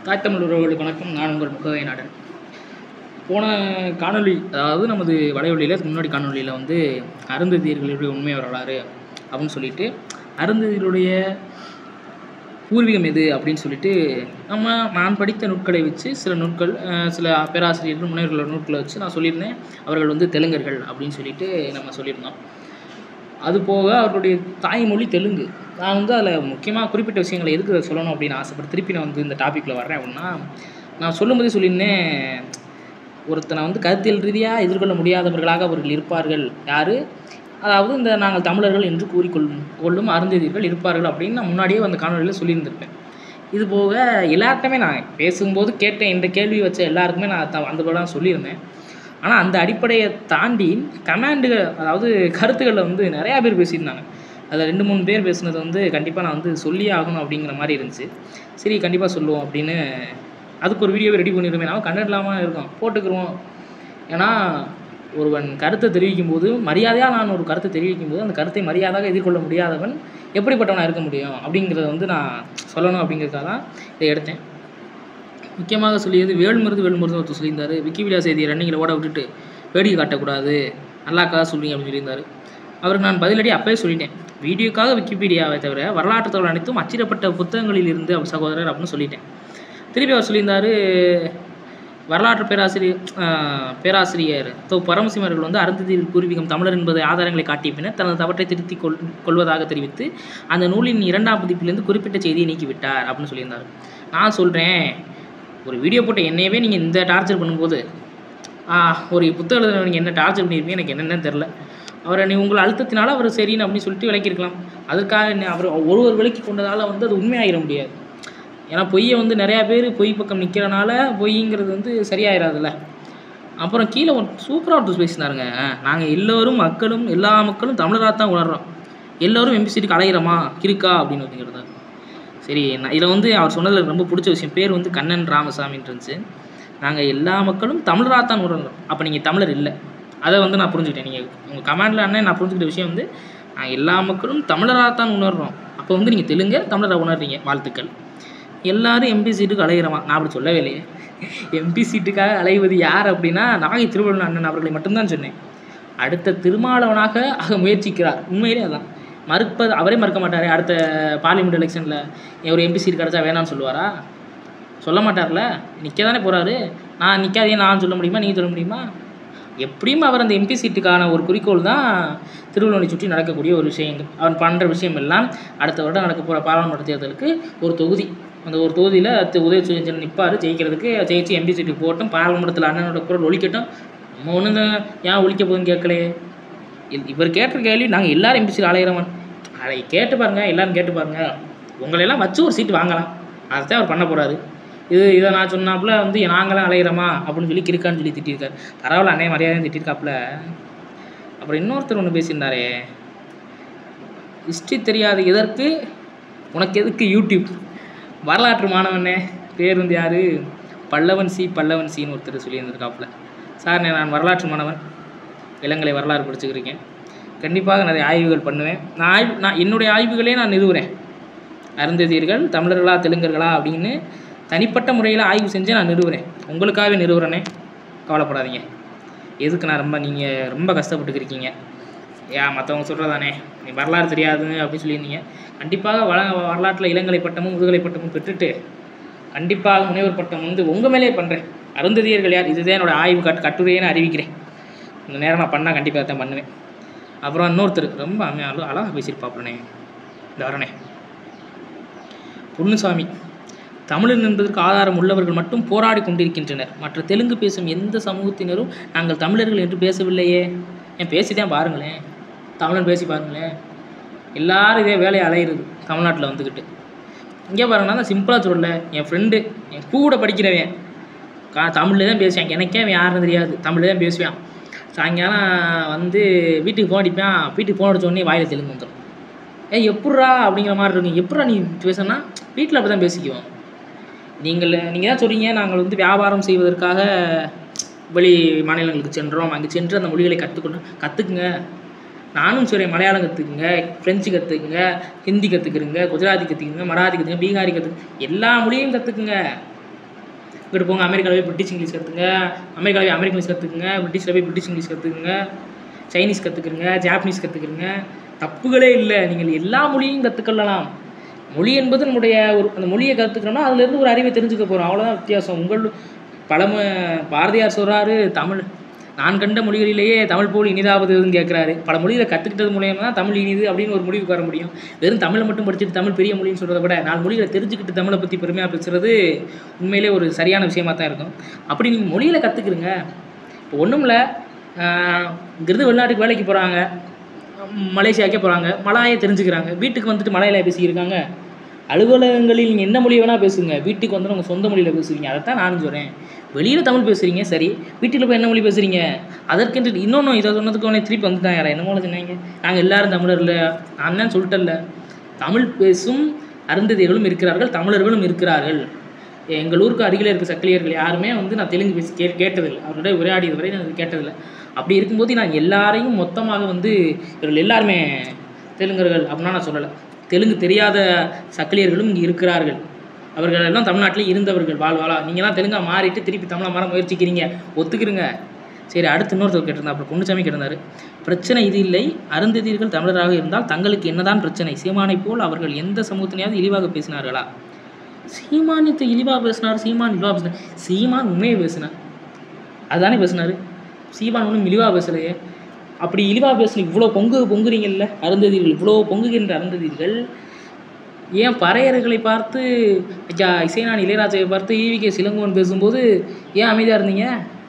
தாய் தமிழ் உறவுகளுக்கு வணக்கம் நான் உங்கள் முகவை நாடன் போன காணொளி அதாவது நமது வலைவழியில் முன்னாடி காணொளியில் வந்து அருந்ததியர்களுடைய உண்மை வரலாறு அப்படின்னு சொல்லிட்டு அருந்ததியருடைய பூர்வீகம் எது அப்படின்னு சொல்லிட்டு நம்ம நான் படித்த நூட்களை வச்சு சில நூட்கள் அஹ், சில பேராசிரியர்கள் முனைவர்களோட நூட்களை வச்சு நான் சொல்லியிருந்தேன் அவர்கள் வந்து தெலுங்கர்கள் அப்படின்னு சொல்லிட்டு நம்ம சொல்லியிருந்தோம் அது போக அவருடைய தாய்மொழி தெலுங்கு நான் வந்து அதில் முக்கியமாக குறிப்பிட்ட விஷயங்களை எதுக்கு அதை சொல்லணும் அப்படின்னு ஆசைப்பட்டு திருப்பி நான் வந்து இந்த டாப்பிக்கில் வர்றேன் அப்படின்னா நான் சொல்லும்போதே சொல்லியிருந்தேன் ஒருத்தனை வந்து கருத்தியல் ரீதியாக எதிர்கொள்ள முடியாதவர்களாக அவர்கள் இருப்பார்கள் யார் அதாவது இந்த நாங்கள் தமிழர்கள் என்று கூறிக்கொள்ளும் கொள்ளும் அருந்ததியர்கள் இருப்பார்கள் அப்படின்னு நான் முன்னாடியே அந்த காணொலியில் சொல்லியிருந்திருப்பேன் இது போக எல்லார்ட்டுமே நான் பேசும்போது கேட்ட இந்த கேள்வி வச்ச எல்லாருக்குமே நான் த- அந்த தான் சொல்லியிருந்தேன் ஆனால் அந்த அடிப்படையை தாண்டி கமாண்டுகள் அதாவது கருத்துக்களில் வந்து நிறையா பேர் பேசியிருந்தாங்க அதில் ரெண்டு மூணு பேர் பேசுனது வந்து கண்டிப்பாக நான் வந்து சொல்லியே ஆகணும் அப்படிங்கிற மாதிரி இருந்துச்சு சரி கண்டிப்பாக சொல்லுவோம் அப்படின்னு அதுக்கு ஒரு வீடியோவை ரெடி பண்ணிடுமே நான் கண்டென்ட் இல்லாமல் இருக்கோம் போட்டுக்கிருவோம் ஏன்னா ஒருவன் கருத்தை தெரிவிக்கும் போது மரியாதையாக நான் ஒரு கருத்தை தெரிவிக்கும் போது அந்த கருத்தை மரியாதையாக எதிர்கொள்ள முடியாதவன் எப்படிப்பட்டவனாக இருக்க முடியும் அப்படிங்கிறத வந்து நான் சொல்லணும் அப்படிங்கிறதுக்காக தான் இதை எடுத்தேன் முக்கியமாக சொல்லியது வேல்மருது வேல்மருது ஒருத்தர் சொல்லியிருந்தாரு விக்கிபீடியா செய்தியை ரன்னிங்கில் ஓட விட்டுட்டு வேடிக்கை காட்டக்கூடாது நல்லாக்காக சொல்லுவீங்க அப்படின்னு சொல்லியிருந்தாரு அவருக்கு நான் பதிலடி அப்பவே சொல்லிட்டேன் வீடியோக்காக விக்கிபீடியாவை தவிர வரலாற்று தகவல் அனைத்தும் அச்சிடப்பட்ட புத்தகங்களில் இருந்து அவர் சகோதரர் அப்படின்னு சொல்லிட்டேன் திருப்பி அவர் சொல்லியிருந்தாரு வரலாற்று பேராசிரியர் ஆஹ், பேராசிரியர் தோ பரமசிவர்கள் வந்து அருந்ததியில் பூர்வீகம் தமிழர் என்பதை ஆதாரங்களை காட்டிய பின்னர் தனது தவற்றை திருத்திக் கொள் கொள்வதாக தெரிவித்து அந்த நூலின் இரண்டாம் பதிப்பிலிருந்து குறிப்பிட்ட செய்தியை நீக்கிவிட்டார் அப்படின்னு சொல்லியிருந்தார் நான் சொல்கிறேன் ஒரு வீடியோ போட்ட என்னையவே நீங்கள் இந்த டார்ச்சர் பண்ணும்போது ஆ, ஒரு புத்தகத்தில் நீங்கள் என்ன டார்ச்சர் பண்ணியிருப்பீங்க எனக்கு என்னென்னு தெரில அவரை நீ உங்களை அழுத்தத்தினால அவர் சரின்னு அப்படின்னு சொல்லிட்டு விளக்கியிருக்கலாம் அதுக்காக என்ன அவர் ஒரு ஒரு விலக்கி கொண்டதால் வந்து அது உண்மையாகிட முடியாது ஏன்னா பொய்யை வந்து நிறையா பேர் பொய் பக்கம் நிற்கிறனால பொய்ங்கிறது வந்து சரியாயிராதுல்ல அப்புறம் கீழே ஒரு சூப்பராக ஒருத்தர் பேசினாருங்க நாங்கள் எல்லோரும் மக்களும் எல்லா மக்களும் தமிழராக தான் உணர்றோம் எல்லோரும் எம்பி சீட்டுக்கு அலையிறோமா இருக்கா அப்படின்னு அப்படிங்கிறது சரி நான் இதில் வந்து அவர் சொன்னதில் எனக்கு ரொம்ப பிடிச்ச விஷயம் பேர் வந்து கண்ணன் ராமசாமின்னு இருந்துச்சு நாங்கள் எல்லா மக்களும் தமிழராக தான் உணர்றோம் அப்போ நீங்கள் தமிழர் இல்லை அதை வந்து நான் புரிஞ்சுக்கிட்டேன் நீங்கள் உங்கள் கமெண்டில் அண்ணன் நான் புரிஞ்சுக்கிட்ட விஷயம் வந்து நாங்கள் எல்லா மக்களும் தமிழராக தான் உணர்றோம் அப்போ வந்து நீங்கள் தெலுங்க தமிழராக உணர்றீங்க வாழ்த்துக்கள் எல்லாரும் எம்பி சீட்டுக்கு அலையிறமா நான் அப்படி சொல்லவே இல்லையே எம்பி சீட்டுக்காக அலைவது யார் அப்படின்னா நாகை திருவள்ளுவர் அண்ணன் அவர்களை மட்டும்தான் சொன்னேன் அடுத்த திருமாவளவனாக ஆக முயற்சிக்கிறார் உண்மையிலே அதான் மறுப்பது அவரே மறுக்க மாட்டாரே அடுத்த பார்லிமெண்ட் எலெக்ஷனில் ஒரு எம்பி சீட் கிடச்சா வேணாம்னு சொல்லுவாரா சொல்ல மாட்டார்ல நிற்க தானே போகிறாரு நான் நிற்காதே நான் சொல்ல முடியுமா நீங்கள் சொல்ல முடியுமா எப்படியும் அவர் அந்த எம்பி சீட்டுக்கான ஒரு குறிக்கோள் தான் திருவள்ளுவரை சுற்றி நடக்கக்கூடிய ஒரு விஷயங்கள் அவர் பண்ணுற விஷயம் எல்லாம் அடுத்த வருடம் நடக்க போகிற பாராளுமன்ற தேர்தலுக்கு ஒரு தொகுதி அந்த ஒரு தொகுதியில் திரு உதய சுயஞ்சன் நிற்பார் ஜெயிக்கிறதுக்கு ஜெயிச்சு எம்பி சீட்டுக்கு போட்டும் பாராளுமன்றத்தில் அண்ணனோட குரல் ஒழிக்கட்டும் நம்ம ஒன்றுங்க ஏன் ஒழிக்க போகுதுன்னு கேட்கலையே இ- இவர் கேட்ட கேள்வி நாங்கள் எல்லாரும் எம்பி சீட் அலையிறவன் அதை கேட்டு பாருங்க எல்லாரும் கேட்டு பாருங்க உங்களையெல்லாம் வச்சு ஒரு சீட்டு வாங்கலாம் அதைத்தான் அவர் பண்ண போகிறாரு இது இதை நான் சொன்னாப்புல வந்து நாங்களாம் அலையிறோமா அப்படின்னு சொல்லி கிறுக்கான்னு சொல்லி திட்டிருக்காரு பரவாயில்ல அண்ணே மரியாதை திட்டிருக்காப்புல அப்புறம் இன்னொருத்தர் ஒன்று பேசியிருந்தாரே ஹிஸ்ட்ரி தெரியாத எதற்கு உனக்கு எதுக்கு யூடியூப் வரலாற்று மாணவனே பேர் வந்து யார் பல்லவன் சி பல்லவன் சின்னு ஒருத்தர் சொல்லியிருந்திருக்காப்புல சார் நான் வரலாற்று மாணவன் இளங்கலை வரலாறு படிச்சுக்கிருக்கேன் கண்டிப்பாக நிறைய ஆய்வுகள் பண்ணுவேன் நான் ஆய்வு நான் என்னுடைய ஆய்வுகளே நான் நிறுவுறேன் அருந்ததியர்கள் தமிழர்களா தெலுங்கர்களா அப்படின்னு தனிப்பட்ட முறையில் ஆய்வு செஞ்சு நான் நிறுவுறேன் உங்களுக்காகவே நிறுவுறேனே கவலைப்படாதீங்க எதுக்கு நான் ரொம்ப நீங்கள் ரொம்ப கஷ்டப்பட்டுக்கிருக்கீங்க ஏன் மற்றவங்க சொல்கிறதானே நீ வரலாறு தெரியாது அப்படின்னு சொல்லியிருந்தீங்க கண்டிப்பாக வள வரலாற்றில் இளங்கலை பட்டமும் முதுகலை பட்டமும் பெற்றுட்டு கண்டிப்பாக முனைவர் பட்டம் வந்து உங்கள் மேலே பண்ணுறேன் அருந்ததியர்கள் யார் இதுதான் என்னோட ஆய்வு கட் கட்டுரையே நான் அறிவிக்கிறேன் இந்த நேரம் நான் பண்ணால் கண்டிப்பாக தான் பண்ணுவேன் அப்புறம் இன்னொருத்தர் ரொம்ப அமை அழ அழகாக பேசியிருப்பாப்புலனே இந்த வரனே பொன்னுசாமி தமிழன் என்பதற்கு ஆதாரம் உள்ளவர்கள் மட்டும் போராடி கொண்டிருக்கின்றனர் மற்ற தெலுங்கு பேசும் எந்த சமூகத்தினரும் நாங்கள் தமிழர்கள் என்று பேசவில்லையே ஏன் பேசிதான் பாருங்களேன் தமிழன் பேசி பாருங்களேன் எல்லாரும் இதே வேலையை அலையிறது தமிழ்நாட்டில் வந்துக்கிட்டு இங்கே பாருங்கன்னா நான் சிம்பிளாக சொல்லல என் ஃப்ரெண்டு என் கூட படிக்கிறவன் கா தமிழில் தான் பேசுவான் எனக்கே அவன் யாருன்னு தெரியாது தமிழில் தான் பேசுவான் சாயங்காலம் வந்து வீட்டுக்கு ஃபோன் அடிப்பான் வீட்டுக்கு ஃபோன் அடிச்ச உடனே வாயில் தெலுங்கு வந்துடும் ஏ எப்புட்றா அப்படிங்கிற மாதிரி இருக்கும் எப்புட்றா நீ பேசுனா வீட்டில் அப்படி தான் பேசிக்குவோம் நீங்கள் நீங்கள் தான் சொல்கிறீங்க நாங்கள் வந்து வியாபாரம் செய்வதற்காக வெளி மாநிலங்களுக்கு சென்றோம் அங்கே சென்று அந்த மொழிகளை கற்றுக்கணும் கற்றுக்குங்க நானும் சொல்கிறேன் மலையாளம் கற்றுக்குங்க ஃப்ரெஞ்சு கற்றுக்குங்க ஹிந்தி கற்றுக்குறங்க குஜராத்தி கற்றுக்குங்க மராத்தி கற்றுக்குங்க பீகாரி கற்றுக்கு எல்லா மொழியும் கற்றுக்குங்க இங்கிட்டு போங்க அமெரிக்காவில் போய் பிரிட்டிஷ் இங்கிலீஷ் கற்றுங்க அமெரிக்காவில் போய் அமெரிக்கன் இங்கிலீஷ் கற்றுக்குங்க பிரிட்டிஷில் போய் பிரிட்டிஷ் இங்கிலீஷ் கற்றுக்குங்க சைனீஸ் கற்றுக்குறங்க ஜாப்பனீஸ் கற்றுக்குறங்க தப்புகளே இல்லை நீங்கள் எல்லா மொழியும் கற்றுக்கொள்ளலாம் மொழி என்பது நம்முடைய ஒரு அந்த மொழியை கற்றுக்கிறோம்னா அதுலேருந்து ஒரு அறிவை தெரிஞ்சுக்க போகிறோம் அவ்வளோதான் வித்தியாசம் உங்கள் பழம பாரதியார் சொல்கிறாரு தமிழ் நான் கண்ட மொழிகளிலேயே தமிழ் போல் இனிதாவதுன்னு கேட்குறாரு பல மொழிகளை கற்றுக்கிட்டது மூலியமாக தான் தமிழ் இனிது அப்படின்னு ஒரு முடிவுக்கு வர முடியும் வெறும் தமிழை மட்டும் படிச்சுட்டு தமிழ் பெரிய மொழின்னு சொல்கிறத விட நாலு மொழிகளை தெரிஞ்சுக்கிட்டு தமிழை பற்றி பெருமையாக பேசுகிறது உண்மையிலே ஒரு சரியான விஷயமா தான் இருக்கும் அப்படி நீங்கள் மொழியில் கற்றுக்குறங்க இப்போ ஒன்றும் இல்லை இங்கிருந்து வெளிநாட்டுக்கு வேலைக்கு போகிறாங்க மலேசியாக்கே போகிறாங்க மலாயை தெரிஞ்சுக்கிறாங்க வீட்டுக்கு வந்துட்டு மலையில பேசியிருக்காங்க அலுவலகங்களில் நீங்கள் என்ன மொழி வேணால் பேசுங்க வீட்டுக்கு வந்து உங்கள் சொந்த மொழியில் பேசுவீங்க அதை தான் நானும் சொல்கிறேன் வெளியில் தமிழ் பேசுகிறீங்க சரி வீட்டில் போய் என்ன மொழி பேசுகிறீங்க அதற்கென்று இன்னொன்று இதை சொன்னதுக்கு உடனே திருப்பி வந்துட்டாங்க யாரா என்னமோ சொன்னாங்க நாங்கள் எல்லாரும் தமிழர் இல்லை நான் தான் சொல்லிட்டேன்ல தமிழ் பேசும் அருந்ததியர்களும் இருக்கிறார்கள் தமிழர்களும் இருக்கிறார்கள் எங்கள் ஊருக்கு அருகில் இருக்க சக்கிலியர்கள் யாருமே வந்து நான் தெலுங்கு பேசி கே கேட்டதில்லை அவருடைய உரையாடியது வரை நான் கேட்டதில்லை அப்படி இருக்கும்போது நான் எல்லாரையும் மொத்தமாக வந்து இவர்கள் எல்லாருமே தெலுங்கர்கள் அப்படின்னா நான் சொல்லலை தெலுங்கு தெரியாத சக்கிலியர்களும் இங்கே இருக்கிறார்கள் அவர்கள் எல்லாம் தமிழ்நாட்டில் இருந்தவர்கள் வாழ்வாளா நீங்களாம் தெலுங்கா மாறிட்டு திருப்பி தமிழை மாற முயற்சிக்கிறீங்க ஒத்துக்கிறீங்க சரி அடுத்து இன்னொருத்தர் கேட்டிருந்தா அப்புறம் பொன்னுச்சாமி கேட்டிருந்தாரு பிரச்சனை இது இல்லை அருந்ததியர்கள் தமிழராக இருந்தால் தங்களுக்கு என்னதான் பிரச்சனை சீமானை போல் அவர்கள் எந்த சமூகத்தினையாவது இழிவாக பேசினார்களா சீமானியத்தை இழிவாக பேசினார் சீமான் இழிவாக பேசினார் சீமான் உண்மையை பேசினார் அதுதானே பேசினார் சீமான் ஒன்றும் இழிவாக பேசலையே அப்படி இழிவாக பேசுன இவ்வளோ பொங்கு பொங்குறீங்கல்ல அருந்ததிகள் இவ்வளோ பொங்குகின்ற அருந்ததிகள் ஏன் பறையர்களை பார்த்து ஐயா இசைநான் இளையராஜாவை பார்த்து ஈவிகே சிலங்குவன் பேசும்போது ஏன் அமைதியாக இருந்தீங்க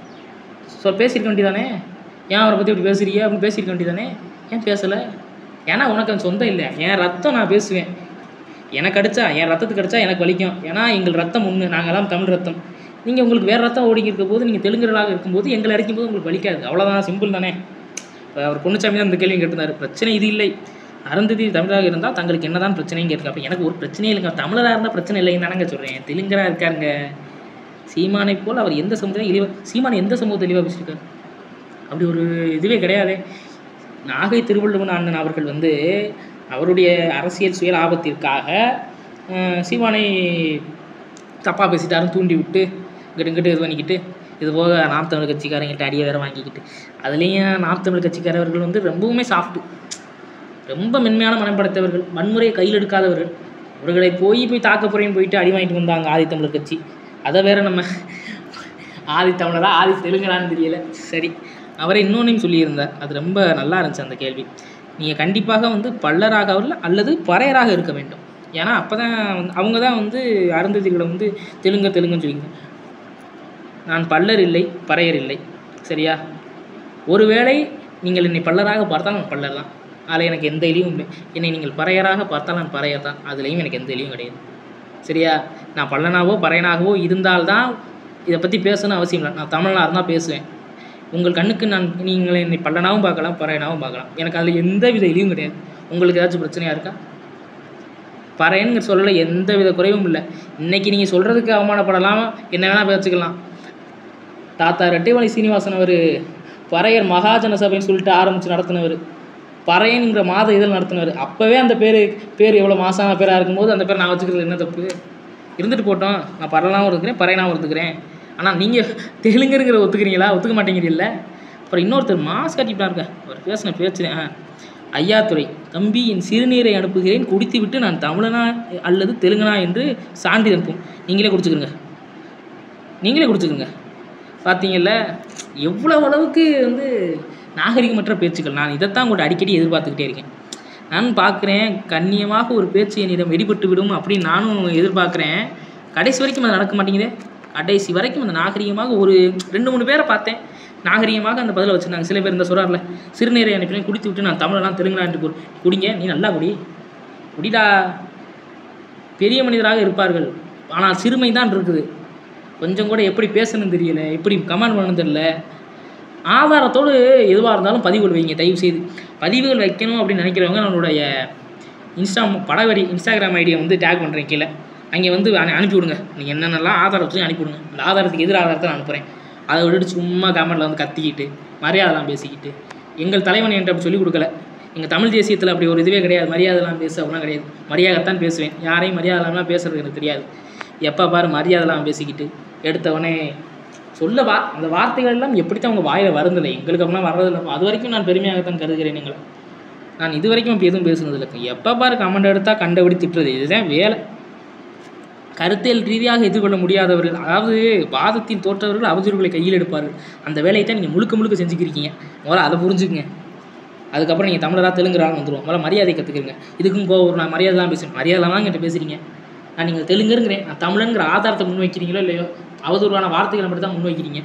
சொல் பேசியிருக்க வேண்டியதானே ஏன் அவரை பற்றி இப்படி பேசுறீங்க அப்படின்னு பேசியிருக்க வேண்டியதானே ஏன் பேசலை ஏன்னா உனக்கு அவன் சொந்தம் இல்லை என் ரத்தம் நான் பேசுவேன் எனக்கு அடிச்சா என் ரத்தத்துக்கு அடிச்சா எனக்கு வலிக்கும் ஏன்னா எங்கள் ரத்தம் ஒன்று நாங்கள்லாம் தமிழ் ரத்தம் நீங்கள் உங்களுக்கு வேறு ரத்தம் ஓடிக்கி இருக்க போது நீங்கள் தெலுங்குகளாக இருக்கும்போது எங்களை அடிக்கும்போது உங்களுக்கு வலிக்காது அவ்வளோதான் சிம்பிள் தானே இப்போ அவர் பொன்னுச்சாமி தான் இந்த கேள்வி கேட்டிருந்தாரு பிரச்சனை இது இல்லை அருந்ததி தமிழராக இருந்தால் தங்களுக்கு என்னதான் பிரச்சனையும் கேட்க அப்போ எனக்கு ஒரு பிரச்சனையும் இல்லைங்க தமிழராக இருந்தால் பிரச்சனை இல்லைன்னு தானங்க சொல்கிறேன் தெலுங்கராக இருக்காருங்க சீமானை போல் அவர் எந்த சமூகத்தையும் இழிவா சீமான் எந்த சமூகத்தை இழிவாக பேசியிருக்காரு அப்படி ஒரு இதுவே கிடையாதே நாகை திருவள்ளுவன் அண்ணன் அவர்கள் வந்து அவருடைய அரசியல் சுய லாபத்திற்காக அஹ், சீமானை தப்பாக பேசிட்டாருன்னு தூண்டி விட்டு இங்கிட்டு இங்கிட்டு இது பண்ணிக்கிட்டு இது போக நாம் தமிழ் கட்சிக்காரங்கள்ட்ட அடியை வேற வாங்கிக்கிட்டு அதுலேயும் நாம் தமிழ் கட்சிக்காரர்கள் வந்து ரொம்பவுமே சாஃப்ட்டு ரொம்ப மென்மையான மனம் படைத்தவர்கள் வன்முறையை கையில் எடுக்காதவர்கள் அவர்களை போய் போய் தாக்க போகிறேன்னு போயிட்டு அடி வாங்கிட்டு வந்தாங்க ஆதித்தமிழர் கட்சி அதை வேற நம்ம ஆதி தமிழரா ஆதி தெலுங்கரான்னு தெரியல சரி அவரை இன்னொன்றையும் சொல்லியிருந்தார் அது ரொம்ப நல்லா இருந்துச்சு அந்த கேள்வி நீங்கள் கண்டிப்பாக வந்து பல்லராக அல்லது பறையராக இருக்க வேண்டும் ஏன்னா அப்போ தான் வந்து அவங்க தான் வந்து அருந்ததிகளை வந்து தெலுங்க தெலுங்குன்னு சொல்லிங்க நான் பல்லர் இல்லை பறையர் இல்லை சரியா ஒருவேளை நீங்கள் என்னை பல்லராக பார்த்தால் நான் பல்லர் தான் அதில் எனக்கு எந்த இழிவும் இல்லை என்னை நீங்கள் பறையராக பார்த்தால் நான் பறையர் தான் அதுலேயும் எனக்கு எந்த இழிவும் கிடையாது சரியா நான் பல்லனாவோ பறையனாகவோ இருந்தால்தான் இதை பற்றி பேசணும் அவசியம் இல்லை நான் தமிழனாக இருந்தால் பேசுவேன் உங்கள் கண்ணுக்கு நான் நீங்கள் என்னை பல்லனாவும் பார்க்கலாம் பறையனாவும் பார்க்கலாம் எனக்கு அதில் எந்த வித இழிவும் கிடையாது உங்களுக்கு ஏதாச்சும் பிரச்சனையாக இருக்கா பறையனுங்கிற சொல்லல எந்த வித குறைவும் இல்லை இன்னைக்கு நீங்கள் சொல்கிறதுக்கு அவமானப்படலாம் என்ன வேணால் பேசிக்கலாம் தாத்தா ரெட்டைவாளி சீனிவாசன் அவர் பறையர் மகாஜன சபைன்னு சொல்லிட்டு ஆரம்பித்து நடத்தினவர் பறையன்கிற மாத இதழ் நடத்தினவர் அப்போவே அந்த பேர் பேர் எவ்வளோ மாசான பேராக இருக்கும்போது அந்த பேர் நான் வச்சுக்கிறது என்ன தப்பு இருந்துட்டு போட்டோம் நான் பரலாவும் இருக்கிறேன் பறையனாவும் இருந்துக்கிறேன் ஆனால் நீங்கள் தெலுங்குங்கிற ஒத்துக்கிறீங்களா ஒத்துக்க மாட்டேங்கிறீல்ல அப்புறம் இன்னொருத்தர் மாஸ் காட்டிட்டாருங்க அவர் பேசின பேச்சு ஆ ஐயாத்துறை தம்பி என் சிறுநீரை அனுப்புகிறேன் குடித்து விட்டு நான் தமிழனா அல்லது தெலுங்கனா என்று சான்றிதழ் அனுப்பும் நீங்களே குடிச்சுக்கிறங்க நீங்களே குடிச்சுக்கோங்க பார்த்தீங்கல்ல எவ்வளவு அளவுக்கு வந்து நாகரிகமற்ற பேச்சுக்கள் நான் இதைத்தான் கூட அடிக்கடி எதிர்பார்த்துக்கிட்டே இருக்கேன் நான் பார்க்குறேன் கண்ணியமாக ஒரு பேச்சு என்னிடம் வெடிபட்டு விடும் அப்படின்னு நானும் எதிர்பார்க்குறேன் கடைசி வரைக்கும் அது நடக்க மாட்டேங்குதே கடைசி வரைக்கும் அந்த நாகரிகமாக ஒரு ரெண்டு மூணு பேரை பார்த்தேன் நாகரிகமாக அந்த பதிலை வச்சுருந்தாங்க சில பேர் இந்த சொல்கிறார்ல சிறுநீரை அனுப்பினேன் குடித்து விட்டு நான் தமிழெல்லாம் தெலுங்குலான்ட்டு கு- குடிங்க நீ நல்லா குடி குடிடா பெரிய மனிதராக இருப்பார்கள் ஆனால் சிறுமை தான் இருக்குது கொஞ்சம் கூட எப்படி பேசணும்னு தெரியல எப்படி கமெண்ட் பண்ணணும் தெரியல ஆதாரத்தோடு எதுவாக இருந்தாலும் பதிவுகள் வைங்க தயவு செய்து பதிவுகள் வைக்கணும் அப்படின்னு நினைக்கிறவங்க நம்மளுடைய இன்ஸ்டா படவரி இன்ஸ்டாகிராம் ஐடியை வந்து டேக் பண்ணுறேன் கீழே அங்கே வந்து அனு- அனுப்பி விடுங்க நீங்கள் என்னென்னலாம் ஆதாரம் வச்சு அனுப்பி விடுங்க அந்த ஆதாரத்துக்கு எதிர் ஆதாரத்தை நான் அனுப்புகிறேன் அதை விட்டுட்டு சும்மா கமெண்ட்டில் வந்து கத்திக்கிட்டு மரியாதைலாம் பேசிக்கிட்டு எங்கள் தலைவன் என்கிட்ட அப்படி சொல்லிக் கொடுக்கல எங்கள் தமிழ் தேசியத்தில் அப்படி ஒரு இதுவே கிடையாது மரியாதைலாம் பேச அப்படிலாம் கிடையாது மரியாதைத்தான் பேசுவேன் யாரையும் மரியாதைலாம் பேசுறது எனக்கு தெரியாது எப்போ பாரு மரியாதைலாம் பேசிக்கிட்டு எடுத்தவனே சொல்ல வா அந்த வார்த்தைகள் எல்லாம் எப்படித்தான் உங்கள் வாயில் வருந்தில்லை எங்களுக்கு அப்படிலாம் வர்றதில்லை அது வரைக்கும் நான் பெருமையாகத்தான் கருதுகிறேன் எங்களை நான் இது வரைக்கும் இப்போ எதுவும் பேசுனதில்லை எப்போ பாரு கமெண்ட் எடுத்தால் கண்டபடி திட்டுறது இதுதான் வேலை கருத்தியல் ரீதியாக எதிர்கொள்ள முடியாதவர்கள் அதாவது வாதத்தில் தோற்றவர்கள் அவதூறுகளை கையில் எடுப்பார்கள் அந்த வேலையை தான் நீங்கள் முழுக்க முழுக்க செஞ்சுக்கிருக்கீங்க முதல்ல அதை புரிஞ்சுக்குங்க அதுக்கப்புறம் நீங்கள் தமிழராக தெலுங்குறாங்க வந்துடும் முதல்ல மரியாதை கற்றுக்குங்க இதுக்கும் கோவம் நான் மரியாதைலாம் பேசுகிறேன் மரியாதைலாம் என்கிட்ட பேசுகிறீங்க நான் நீங்கள் தெலுங்குங்கிறேன் நான் தமிழங்கிற ஆதாரத்தை முன் வைக்கிறீங்களோ இல்லையோ அவதூறான வார்த்தைகளை மட்டும் தான் முன் வைக்கிறீங்க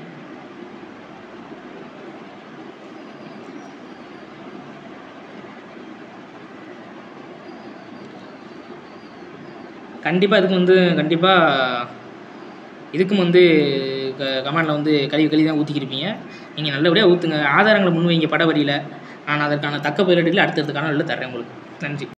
கண்டிப்பாக இதுக்கு வந்து கண்டிப்பாக இதுக்கும் வந்து க கமெண்டில் வந்து கழுவி கழுவி தான் ஊற்றிக்கிருப்பீங்க நீங்கள் நல்லபடியாக ஊற்றுங்க ஆதாரங்களை முன்வைங்க பட வரியில் நான் அதற்கான தக்க பதிலடியில் அடுத்தடுத்த காணொலியில் தர்றேன் உங்களுக்கு நன்றி